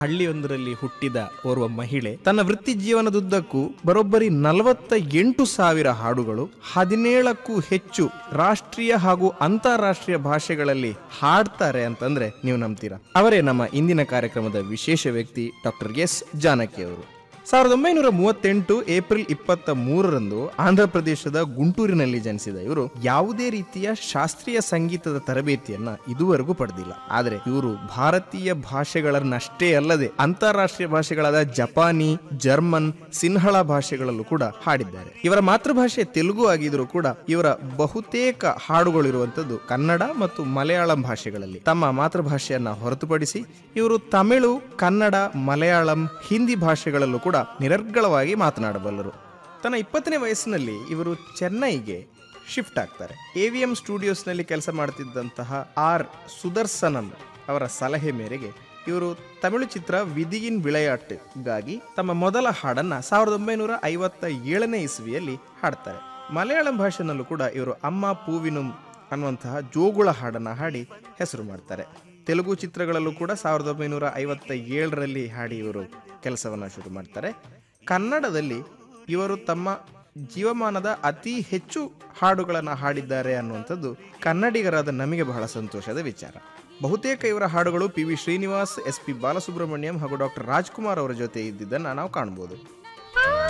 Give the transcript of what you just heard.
ಹಳ್ಳಿಯೊಂದರಲ್ಲಿ ಹುಟ್ಟಿದ ಓರ್ವ ಮಹಿಳೆ ತನ್ನ ವೃತ್ತಿ ಜೀವನದುದ್ದಕ್ಕೂ ಬರೋಬ್ಬರಿ ನಲವತ್ತ ಎಂಟು ಸಾವಿರ ಹಾಡುಗಳು ಹದಿನೇಳಕ್ಕೂ ಹೆಚ್ಚು ರಾಷ್ಟ್ರೀಯ ಹಾಗೂ ಅಂತಾರಾಷ್ಟ್ರೀಯ ಭಾಷೆಗಳಲ್ಲಿ ಹಾಡ್ತಾರೆ ಅಂತಂದ್ರೆ ನೀವು ನಂಬ್ತೀರಾ ಅವರೇ ನಮ್ಮ ಇಂದಿನ ಕಾರ್ಯಕ್ರಮದ ವಿಶೇಷ ವ್ಯಕ್ತಿ ಡಾಕ್ಟರ್ ಎಸ್ ಜಾನಕಿ ಅವರು ಸಾವಿರದ ಒಂಬೈನೂರ ಮೂವತ್ತೆಂಟು ಏಪ್ರಿಲ್ ಇಪ್ಪತ್ತ ಮೂರರಂದು ಆಂಧ್ರ ಪ್ರದೇಶದ ಗುಂಟೂರಿನಲ್ಲಿ ಜನಿಸಿದ ಇವರು ಯಾವುದೇ ರೀತಿಯ ಶಾಸ್ತ್ರೀಯ ಸಂಗೀತದ ತರಬೇತಿಯನ್ನ ಇದುವರೆಗೂ ಪಡೆದಿಲ್ಲ ಆದರೆ ಇವರು ಭಾರತೀಯ ಭಾಷೆಗಳನ್ನಷ್ಟೇ ಅಲ್ಲದೆ ಅಂತಾರಾಷ್ಟ್ರೀಯ ಭಾಷೆಗಳಾದ ಜಪಾನಿ ಜರ್ಮನ್ ಸಿನ್ಹಳ ಭಾಷೆಗಳಲ್ಲೂ ಕೂಡ ಹಾಡಿದ್ದಾರೆ ಇವರ ಮಾತೃಭಾಷೆ ತೆಲುಗು ಆಗಿದ್ರು ಕೂಡ ಇವರ ಬಹುತೇಕ ಹಾಡುಗಳು ಇರುವಂತದ್ದು ಕನ್ನಡ ಮತ್ತು ಮಲಯಾಳಂ ಭಾಷೆಗಳಲ್ಲಿ ತಮ್ಮ ಮಾತೃಭಾಷೆಯನ್ನ ಹೊರತುಪಡಿಸಿ ಇವರು ತಮಿಳು ಕನ್ನಡ ಮಲಯಾಳಂ ಹಿಂದಿ ಭಾಷೆಗಳಲ್ಲೂ ಕೂಡ ನಿರರ್ಗಳವಾಗಿ ಮಾತನಾಡಬಲ್ಲರು ತನ್ನ ಇಪ್ಪತ್ತನೇ ವಯಸ್ಸಿನಲ್ಲಿ ಇವರು ಚೆನ್ನೈಗೆ ಶಿಫ್ಟ್ ಆಗ್ತಾರೆ ಎವಿಎಂ ಸ್ಟುಡಿಯೋಸ್ನಲ್ಲಿ ಕೆಲಸ ಮಾಡ್ತಿದ್ದಂತಹ ಆರ್ ಸುದರ್ಶನನ್ ಅವರ ಸಲಹೆ ಮೇರೆಗೆ ಇವರು ತಮಿಳು ಚಿತ್ರ ವಿಧಿಯಿನ್ ವಿளையாட்டுಗಾಗಿ ತಮ್ಮ ಮೊದಲ ಹಾಡನ್ನ ಸಾವಿರದ ಒಂಬೈನೂರ ಐವತ್ತ ಏಳನೇ ಇಸ್ವಿಯಲ್ಲಿ ಹಾಡ್ತಾರೆ ಮಲಯಾಳಂ ಭಾಷೆನಲ್ಲೂ ಕೂಡ ಇವರು ಅಮ್ಮ ಪೂವಿನುಂ ಅನ್ನುವಂತಹ ಜೋಗುಳ ಹಾಡನ್ನ ಹಾಡಿ ಹೆಸರು ಮಾಡ್ತಾರೆ ತೆಲುಗು ಚಿತ್ರಗಳಲ್ಲೂ ಕೂಡ ಸಾವಿರದ ಒಂಬೈನೂರ ಐವತ್ತ ಏಳರಲ್ಲಿ ಹಾಡಿ ಇವರು ಕೆಲಸವನ್ನ ಶುರು ಮಾಡ್ತಾರೆ ಕನ್ನಡದಲ್ಲಿ ಇವರು ತಮ್ಮ ಜೀವಮಾನದ ಅತಿ ಹೆಚ್ಚು ಹಾಡುಗಳನ್ನು ಹಾಡಿದ್ದಾರೆ ಅನ್ನುವಂಥದ್ದು ಕನ್ನಡಿಗರಾದ ನಮಗೆ ಬಹಳ ಸಂತೋಷದ ವಿಚಾರ ಬಹುತೇಕ ಇವರ ಹಾಡುಗಳು P V Srinivas S P Balasubrahmanyam ಹಾಗೂ ಡಾಕ್ಟರ್ ರಾಜ್ಕುಮಾರ್ ಅವರ ಜೊತೆ ಇದ್ದಿದ್ದನ್ನು ನಾವು ಕಾಣಬಹುದು